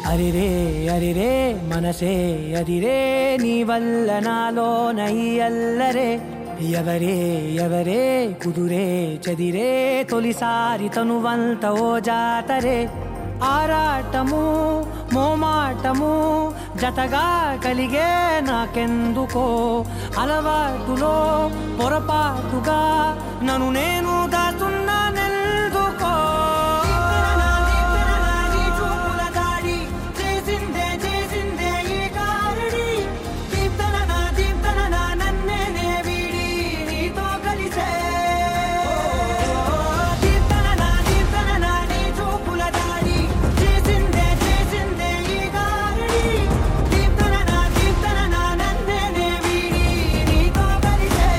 అరిరే అరిరే మనసే అరిరే నీ వల్ల నాలో నై అల్లరే ఎవరే ఎవరే కుదురే చదిరే తొలిసారి తనువంత ఓ జాతరే ఆరాటము మోమాటము జతగా కలిగే నాకెందుకో అలవాటులో పొరపాటుగా నన్ను నేను దాస్తున్నానెందుకో చేసిందే చేసిందే ఈ కారణి దీప్తన దీప్తన నన్నే వీడి నీతో కలిసే దీప్తన దీప్తన నీ చూపుల దాడి చేసిందే చేసిందే ఈ కారణి దీప్తన దీప్తన నన్నే వీడి నీతో కలిసే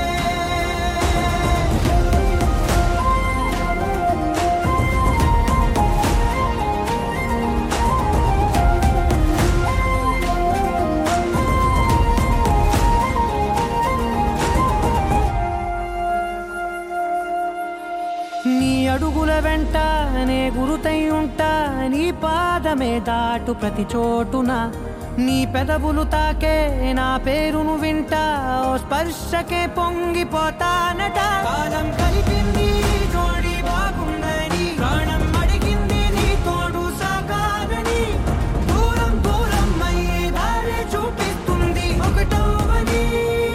నీ అడుగుల వెంట నే గురుతై ఉంటా నీ పాదమే దాటు ప్రతి చోటున నీ పెదవులు తాకే నా పేరును వింటా ఓ స్పర్శకే పొంగిపోతానట కాలం కలిపింది జోడి బాగుందని ప్రాణం అడిగింది నీ తోడు సాగాలని దూరం దూరం అయ్యే దారి చూపిస్తుంది ఒకటవని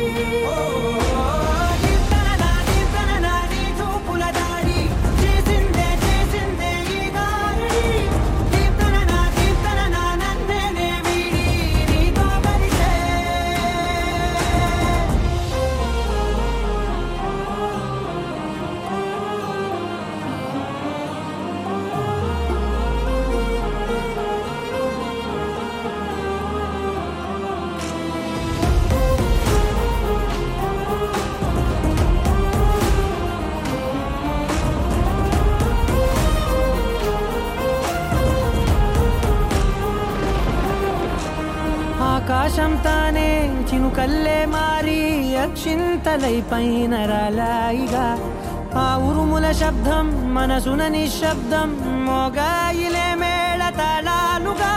దీప్తన దీప్తన నీ చూపుల దాడి చేసిందే చేసిందే ఈ దారి దీప్తన దీప్తన నన్నే వీడి నీతో కలిసే ఆకాశం తానే చినుకల్లే మారి అక్షింతలై పైన రాలాయిగా ఆ ఉరుముల శబ్దం మనసున నిశ్శబ్దం మోగాయిలే మేళ తాళాలుగా